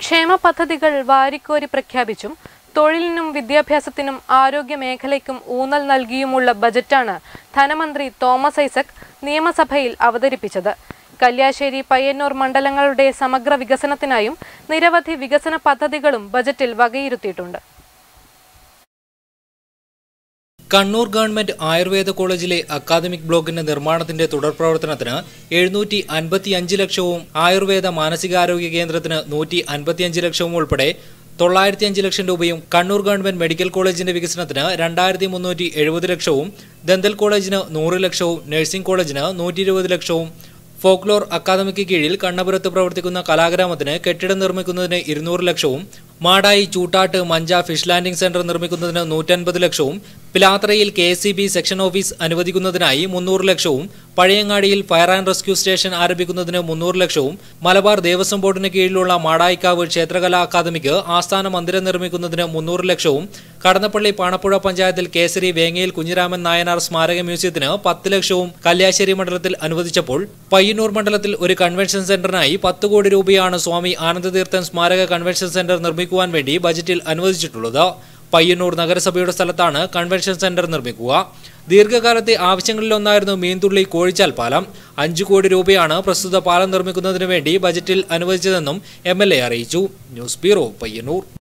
ക്ഷേമ പദ്ധതികൾ വാരിക്കോരി പ്രഖ്യാപിച്ചും തൊഴിലിനും വിദ്യാഭ്യാസത്തിനും ആരോഗ്യ മേഖലയ്ക്കും ഊന്നൽ നൽകിയുമുള്ള ബജറ്റാണ് ധനമന്ത്രി തോമസ് ഐസക് നിയമസഭയിൽ അവതരിപ്പിച്ചത് കല്യാശ്ശേരി പയ്യന്നൂർ മണ്ഡലങ്ങളുടെ സമഗ്ര വികസനത്തിനായും നിരവധി വികസന പദ്ധതികളും ബജറ്റിൽ വകയിരുത്തിയിട്ടുണ്ട് കണ്ണൂർ ഗവൺമെന്റ് ആയുർവേദ കോളേജിലെ അക്കാദമിക് ബ്ലോക്കിന്റെ നിർമ്മാണത്തിന്റെ തുടർ പ്രവർത്തനത്തിന് എഴുന്നൂറ്റി അൻപത്തിയഞ്ച് ലക്ഷവും ആയുർവേദ മാനസികാരോഗ്യ കേന്ദ്രത്തിന് നൂറ്റി അൻപത്തിയഞ്ച് ലക്ഷവും ഉൾപ്പെടെ തൊള്ളായിരത്തി അഞ്ച് ലക്ഷം രൂപയും കണ്ണൂർ ഗവൺമെന്റ് മെഡിക്കൽ കോളേജിന്റെ വികസനത്തിന് രണ്ടായിരത്തി മുന്നൂറ്റി എഴുപത് ലക്ഷവും ദന്തൽ കോളേജിന് നൂറ് ലക്ഷവും നഴ്സിംഗ് കോളേജിന് നൂറ്റി ഇരുപത് ലക്ഷവും ഫോക്ലോർ അക്കാദമിക്ക് കീഴിൽ കണ്ണപുരത്ത് പ്രവർത്തിക്കുന്ന കലാഗ്രാമത്തിന് കെട്ടിടം നിർമ്മിക്കുന്നതിന് ഇരുന്നൂറ് ലക്ഷവും മാടായി ചൂട്ടാട്ട് മഞ്ച ഫിഷ് ലാൻഡിംഗ് സെന്റർ നിർമ്മിക്കുന്നതിന് നൂറ്റൻപത് ലക്ഷവും പിലാത്രയിൽ കെ എസ് സെക്ഷൻ ഓഫീസ് അനുവദിക്കുന്നതിനായി മുന്നൂറ് ലക്ഷവും പഴയങ്ങാടിയിൽ ഫയർ ആൻഡ് റെസ്ക്യൂ സ്റ്റേഷൻ ആരംഭിക്കുന്നതിന് മുന്നൂറ് ലക്ഷവും മലബാർ ദേവസ്വം ബോർഡിന് കീഴിലുള്ള മാടായിക്കാവ് ക്ഷേത്രകലാ അക്കാദമിക്ക് ആസ്ഥാന മന്ദിരം നിർമ്മിക്കുന്നതിന് മുന്നൂറ് ലക്ഷവും കടന്നപ്പള്ളി പാണപ്പുഴ പഞ്ചായത്തിൽ കേസരി വേങ്ങയിൽ കുഞ്ഞിരാമൻ നായനാർ സ്മാരക മ്യൂസിയത്തിന് പത്ത് ലക്ഷവും കല്യാശ്ശേരി മണ്ഡലത്തിൽ അനുവദിച്ചപ്പോൾ പയ്യന്നൂർ മണ്ഡലത്തിൽ ഒരു കൺവെൻഷൻ സെന്ററിനായി പത്ത് കോടി രൂപയാണ് സ്വാമി ആനന്ദതീർത്ഥൻ സ്മാരക കൺവെൻഷൻ സെന്റർ നിർമ്മിക്കുവാൻ വേണ്ടി ബജറ്റിൽ അനുവദിച്ചിട്ടുള്ളത് പയ്യന്നൂർ നഗരസഭയുടെ സ്ഥലത്താണ് കൺവെൻഷൻ സെന്റർ നിർമ്മിക്കുക ദീർഘകാലത്തെ ആവശ്യങ്ങളിലൊന്നായിരുന്നു മീൻതുള്ളി കോഴിച്ചാൽ പാലം അഞ്ചു കോടി രൂപയാണ് പ്രസ്തുത പാലം നിർമ്മിക്കുന്നതിന് വേണ്ടി ബജറ്റിൽ അനുവദിച്ചതെന്നും എം അറിയിച്ചു ന്യൂസ് ബ്യൂറോ പയ്യന്നൂർ